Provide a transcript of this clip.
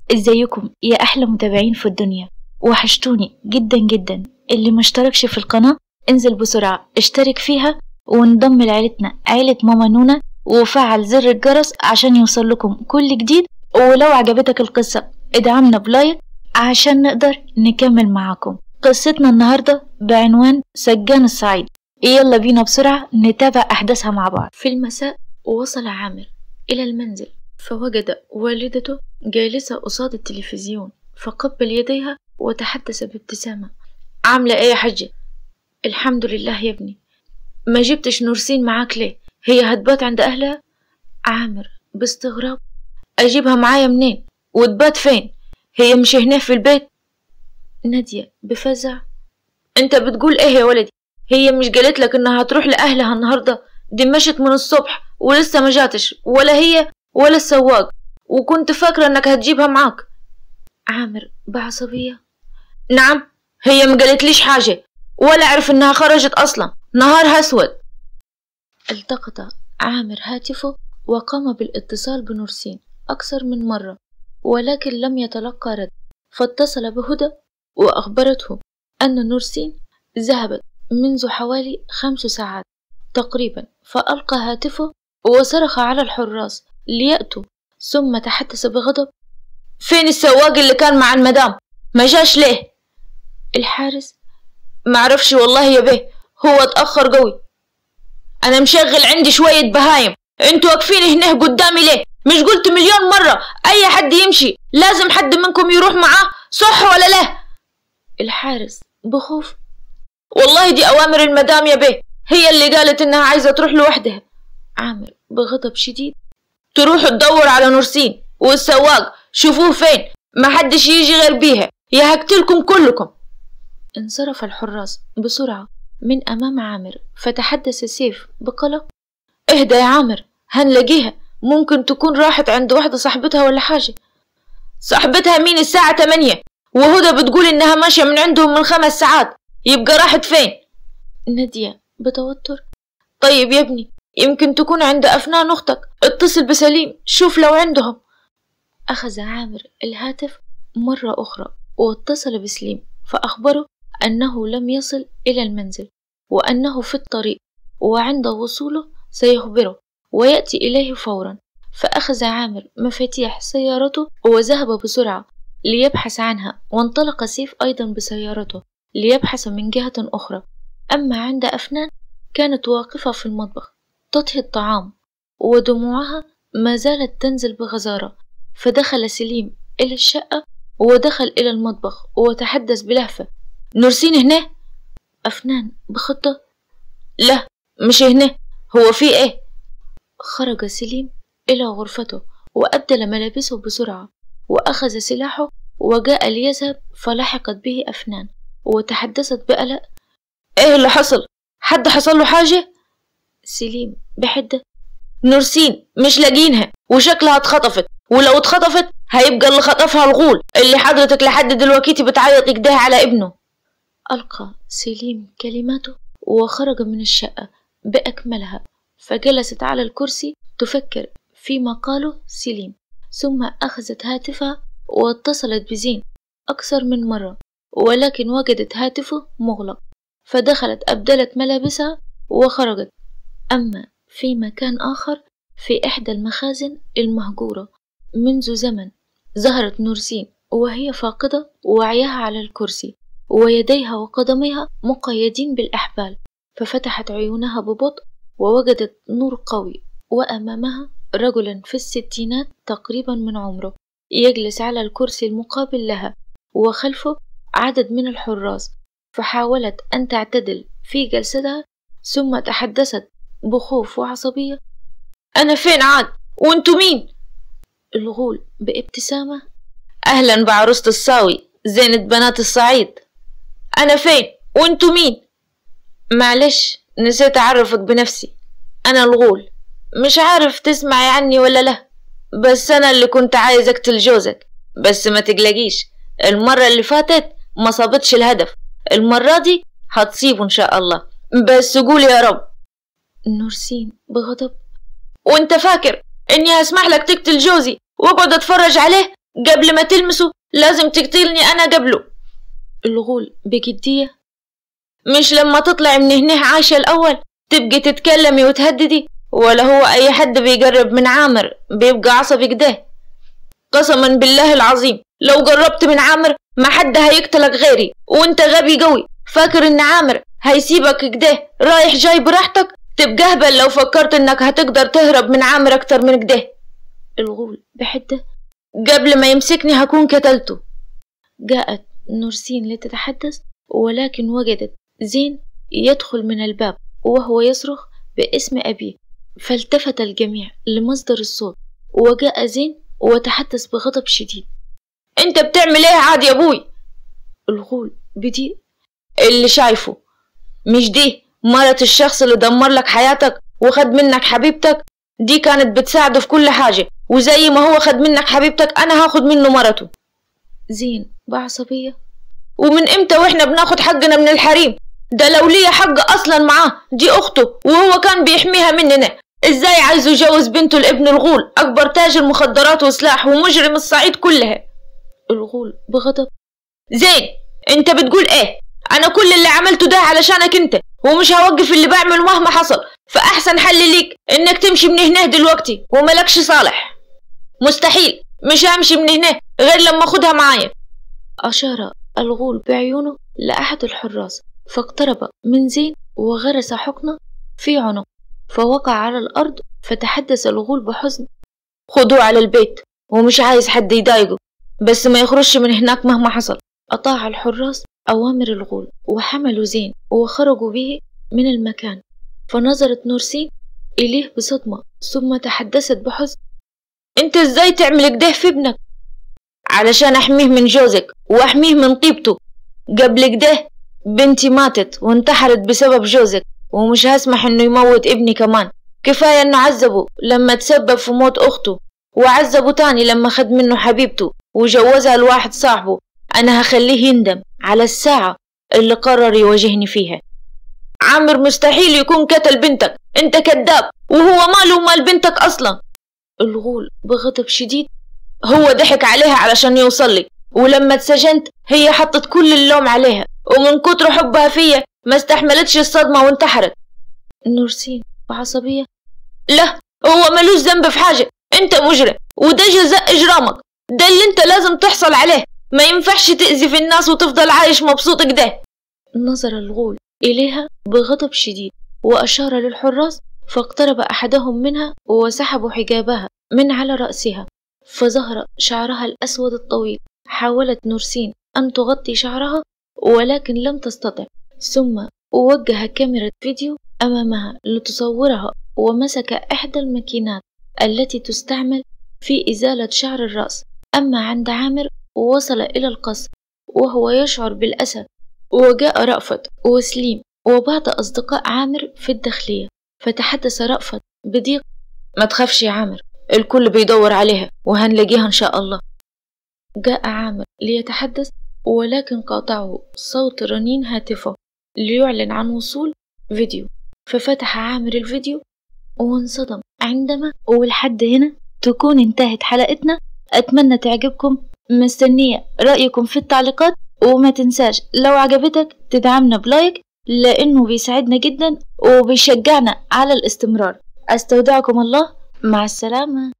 ازيكم يا احلى متابعين في الدنيا وحشتوني جدا جدا اللي ما اشتركش في القناة انزل بسرعة اشترك فيها وانضم لعيلتنا عيلة ماما نونا وفعل زر الجرس عشان يوصل لكم كل جديد ولو عجبتك القصة ادعمنا بلايك عشان نقدر نكمل معاكم قصتنا النهاردة بعنوان سجان الصعيد يلا بينا بسرعة نتابع أحداثها مع بعض في المساء وصل عامر إلى المنزل فوجد والدته جالسة قصاد التلفزيون فقبل يديها وتحدث بابتسامة عاملة ايه يا حجة؟ الحمد لله يا ابني ما جبتش نورسين معاك ليه؟ هي هتبات عند أهلها؟ عامر باستغراب أجيبها معايا منين؟ وتبات فين؟ هي مش هنا في البيت؟ نادية بفزع انت بتقول ايه يا ولدي؟ هي مش قالت لك انها هتروح لأهلها النهاردة؟ دي مشت من الصبح ولسه ما جاتش ولا هي ولا السواق وكنت فاكرة انك هتجيبها معاك عامر بعصبية نعم هي ما قالتليش حاجة ولا أعرف إنها خرجت أصلا نهارها أسود التقط عامر هاتفه وقام بالاتصال بنورسين أكثر من مرة ولكن لم يتلقى رد فاتصل بهدى وأخبرته أن نورسين ذهبت منذ حوالي خمس ساعات تقريبا فألقى هاتفه وصرخ على الحراس ليأتوا ثم تحدث بغضب فين السواق اللي كان مع المدام ما جاش ليه الحارس معرفش والله يا بيه هو اتأخر قوي أنا مشغل عندي شوية بهايم انتوا واقفين هنا قدامي ليه مش قلت مليون مرة أي حد يمشي لازم حد منكم يروح معاه صح ولا لا الحارس بخوف والله دي أوامر المدام يا بيه هي اللي قالت إنها عايزة تروح لوحدها عامر بغضب شديد تروح تدور على نورسين والسواق شوفوه فين ما حدش يجي غير بيها يا هقتلكم كلكم انصرف الحراس بسرعة من أمام عامر فتحدث سيف بقلق اهدى يا عامر هنلاقيها ممكن تكون راحت عند واحدة صاحبتها ولا حاجة صاحبتها مين الساعة تمانية وهدى بتقول إنها ماشية من عندهم من خمس ساعات يبقى راحت فين نادية بتوتر طيب يا ابني يمكن تكون عند أفنان أختك اتصل بسليم شوف لو عندهم أخذ عامر الهاتف مرة أخرى واتصل بسليم فأخبره أنه لم يصل إلى المنزل وأنه في الطريق وعند وصوله سيخبره ويأتي إليه فورا فأخذ عامر مفاتيح سيارته وذهب بسرعة ليبحث عنها وانطلق سيف أيضا بسيارته ليبحث من جهة أخرى أما عند أفنان كانت واقفة في المطبخ تطهي الطعام ودموعها ما زالت تنزل بغزارة فدخل سليم إلى الشقة ودخل إلى المطبخ وتحدث بلهفة نورسين هنا أفنان بخطة لا مش هنا هو في إيه خرج سليم إلى غرفته وأبدل ملابسه بسرعة وأخذ سلاحه وجاء ليذهب فلحقت به أفنان وتحدثت بقلق إيه اللي حصل حد حصل له حاجة سليم بحدة نورسين مش لاقينها وشكلها اتخطفت ولو اتخطفت هيبقى اللي خطفها الغول اللي حضرتك لحد دلوقتي بتعيط كده على ابنه ألقى سليم كلماته وخرج من الشقة بأكملها فجلست على الكرسي تفكر فيما قاله سليم ثم أخذت هاتفها واتصلت بزين أكثر من مرة ولكن وجدت هاتفه مغلق فدخلت أبدلت ملابسها وخرجت أما في مكان آخر في إحدى المخازن المهجورة منذ زمن ظهرت نورسين وهي فاقدة وعيها على الكرسي ويديها وقدميها مقيدين بالأحبال ففتحت عيونها ببطء ووجدت نور قوي وأمامها رجلا في الستينات تقريبا من عمره يجلس على الكرسي المقابل لها وخلفه عدد من الحراس فحاولت أن تعتدل في جلستها ثم تحدثت بخوف وعصبية أنا فين عاد وانتو مين الغول بابتسامة أهلا بعروسة الصاوي زينة بنات الصعيد أنا فين وانتو مين معلش نسيت أعرفك بنفسي أنا الغول مش عارف تسمعي عني ولا لا بس أنا اللي كنت عايز أقتل جوزك بس ما تقلقيش المرة اللي فاتت ما صابتش الهدف المرة دي هتصيبه إن شاء الله بس قول يا رب نورسين بغضب وانت فاكر اني هسمح لك تقتل جوزي واقعد اتفرج عليه قبل ما تلمسه لازم تقتلني أنا قبله الغول بجدية مش لما تطلع من هنا عايشة الأول تبقي تتكلمي وتهددي ولا هو أي حد بيقرب من عامر بيبقى عصبي كده قسما بالله العظيم لو قربت من عامر ما حد هيقتلك غيري وانت غبي قوي فاكر ان عامر هيسيبك كده رايح جاي براحتك تبقى اهبل لو فكرت انك هتقدر تهرب من عامر اكتر من كده الغول بحدة قبل ما يمسكني هكون قتلته جاءت نورسين لتتحدث ولكن وجدت زين يدخل من الباب وهو يصرخ باسم أبيه فالتفت الجميع لمصدر الصوت وجاء زين وتحدث بغضب شديد انت بتعمل ايه عادي يا ابوي الغول بدي اللي شايفه مش دي مرة الشخص اللي دمر لك حياتك وخد منك حبيبتك دي كانت بتساعده في كل حاجة وزي ما هو خد منك حبيبتك أنا هاخد منه مرته زين بعصبية ومن امتى واحنا بناخد حقنا من الحريم ده لو ليا حق اصلا معاه دي اخته وهو كان بيحميها مننا ازاي عايزه يجوز بنته لابن الغول اكبر تاجر مخدرات وسلاح ومجرم الصعيد كلها الغول بغضب زين انت بتقول ايه انا كل اللي عملته ده علشانك انت ومش هوقف اللي بعمله مهما حصل فاحسن حل ليك انك تمشي من هنا دلوقتي وملكش صالح مستحيل مش همشي من هنا غير لما اخدها معايا أشار الغول بعيونه لأحد الحراس فاقترب من زين وغرس حقنة في عنق فوقع على الأرض فتحدث الغول بحزن خدوه على البيت ومش عايز حد يضايقه بس ما يخرجش من هناك مهما حصل أطاع الحراس أوامر الغول وحملوا زين وخرجوا به من المكان فنظرت نورسين إليه بصدمة ثم تحدثت بحزن انت ازاي تعمل كده في ابنك علشان احميه من جوزك واحميه من طيبته قبل كده بنتي ماتت وانتحرت بسبب جوزك ومش هسمح انه يموت ابني كمان كفاية انه عذبه لما تسبب في موت اخته وعذبه تاني لما خد منه حبيبته وجوزها لواحد صاحبه انا هخليه يندم على الساعة اللي قرر يواجهني فيها عامر مستحيل يكون قتل بنتك انت كذاب وهو ماله مال بنتك اصلا الغول بغضب شديد هو ضحك عليها علشان يوصل لي ولما اتسجنت هي حطت كل اللوم عليها ومن كتر حبها فيا ما استحملتش الصدمة وانتحرت نورسين بعصبية لا هو ملوش ذنب في حاجة انت مجرم وده جزاء اجرامك ده اللي انت لازم تحصل عليه ما ينفعش تأذي في الناس وتفضل عايش مبسوط كده نظر الغول إليها بغضب شديد وأشار للحراس فاقترب أحدهم منها وسحبوا حجابها من على رأسها فظهر شعرها الأسود الطويل حاولت نورسين أن تغطي شعرها ولكن لم تستطع ثم وجه كاميرا فيديو أمامها لتصورها ومسك إحدى الماكينات التي تستعمل في إزالة شعر الرأس أما عند عامر وصل إلى القصر وهو يشعر بالأسى وجاء رأفت وسليم وبعض أصدقاء عامر في الداخلية فتحدث رأفت بضيق ما تخافش يا عامر الكل بيدور عليها وهنلاقيها إن شاء الله جاء عامر ليتحدث ولكن قاطعه صوت رنين هاتفه ليعلن عن وصول فيديو ففتح عامر الفيديو وانصدم عندما ولحد هنا تكون انتهت حلقتنا أتمنى تعجبكم مستنية رأيكم في التعليقات وما تنساش لو عجبتك تدعمنا بلايك لأنه بيساعدنا جدا وبيشجعنا على الاستمرار أستودعكم الله مع السلامة